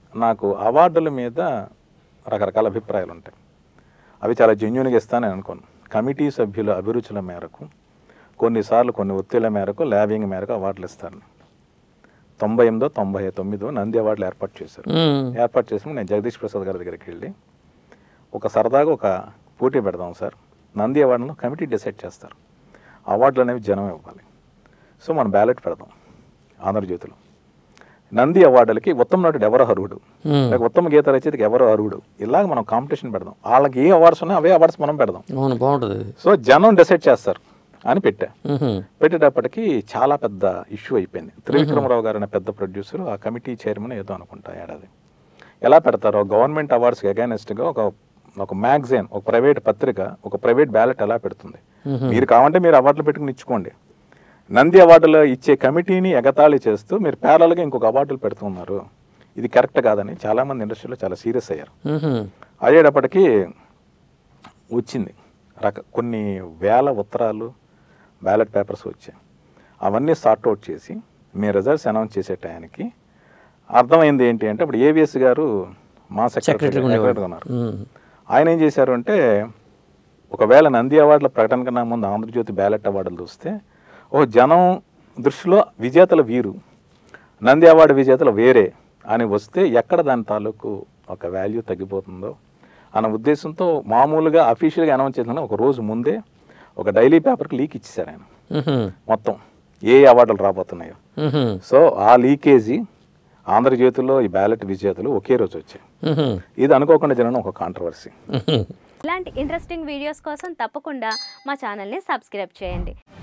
నాకు అవార్డుల మీద రకరకాల అభిప్రాయాలు ఉంటాయి అవి చాలా జెన్యున్గా ఇస్తానని అనుకోను కమిటీ సభ్యుల అభిరుచుల మేరకు కొన్నిసార్లు కొన్ని ఒత్తిళ్ల మేరకు ల్యాబింగ్ మేరకు అవార్డులు ఇస్తారు తొంభై ఎనిమిదో తొంభై తొమ్మిదో నంది అవార్డులు ఏర్పాటు చేశారు మ్మ్. ఏర్పాటు చేసినప్పుడు నేను జగదీష్ ప్రసాద్ గారి దగ్గరికి వెళ్ళి ఒక సరదాగా ఒక పోటీ పెడదాం సార్ నంది అవార్డును కమిటీ డిసైడ్ చేస్తారు అవార్డులు అనేవి జనం ఇవ్వాలి సో మనం బ్యాలెట్ పెడదాం ఆంధ్రజ్యోతిలో నంది అవార్డులకి ఉత్తమ నటుడు ఎవరు అర్హుడు మ్మ్. లేక ఉత్తమ గీత రచయితకి ఎవరు అర్హుడు ఇలాగ మనం కాంపిటీషన్ పెడదాం వాళ్ళకి ఏ అవార్డ్స్ ఉన్నాయో అవే అవార్డ్స్ మనం పెడదాం అవును బాగుంటుంది ఇది. సో జనం డిసైడ్ చేస్తారు అని పెట్టా మ్హూ. పెట్టేటప్పటికి చాలా పెద్ద ఇష్యూ అయిపోయింది త్రివిక్రమరావు గారు అనే పెద్ద ప్రొడ్యూసర్ ఆ కమిటీ చైర్మన్ ఏదో అనుకుంటా ఏడాది ఎలా పెడతారో గవర్నమెంట్ అవార్డ్స్కి అగైనెస్ట్గా ఒక ఒక మ్యాగజైన్ ఒక ప్రైవేట్ పత్రిక ఒక ప్రైవేట్ బ్యాలెట్ ఎలా పెడుతుంది మీరు కావాలంటే మీరు అవార్డులు పెట్టుకుని ఇచ్చుకోండి నంది అవార్డులు ఇచ్చే కమిటీని ఎగతాళి చేస్తూ మీరు ప్యారల్గా ఇంకొక అవార్డులు పెడుతున్నారు ఇది కరెక్ట్ కాదని చాలామంది ఇండస్ట్రీలో చాలా సీరియస్ అయ్యారు మ్హూ. అయ్యేటప్పటికి వచ్చింది రక కొన్ని వేల ఉత్తరాలు బ్యాలెట్ పేపర్స్ వచ్చాయి అవన్నీ సార్ట్ అవుట్ చేసి మీ రిజల్ట్స్ అనౌన్స్ చేసే టయానికి అర్థమైంది ఏంటి అంటే ఇప్పుడు ఏవిఎస్ గారు మా సెక్రటరీ Secretary ఉండేవారు. సెక్రటరీగా ఉన్నారు మ్మ్. ఆయన ఏం చేశారు అంటే ఒకవేళ నంది అవార్డుల ప్రకటన కన్నా ముందు ఆంధ్రజ్యోతి బ్యాలెట్ అవార్డులు చూస్తే ఓ జనం దృష్టిలో విజేతలు వీరు నంది అవార్డు విజేతలు వేరే అని వస్తే ఎక్కడ దాని తాలూకు ఒక వాల్యూ తగ్గిపోతుందో అన్న ఉద్దేశంతో మామూలుగా అఫీషియల్గా అనౌన్స్ చేసిన ఒక రోజు ముందే ఒక డైలీ పేపర్కి లీక్ ఇచ్చేసారు ఆయన మ్హూ. మొత్తం ఏ అవార్డులు రాబోతున్నాయో మ్హూ. సో ఆ లీకేజీ ఆంధ్రజ్యోతిలో ఈ బ్యాలెట్ విజేతలు ఒకే రోజు వచ్చాయి మ్హూ. ఇది అనుకోకుండా జరిగిన ఒక కాంట్రవర్సీ మ్హూ. ఇలాంటి ఇంట్రెస్టింగ్ వీడియోస్ కోసం తప్పకుండా మా ఛానల్ని సబ్స్క్రైబ్ చేయండి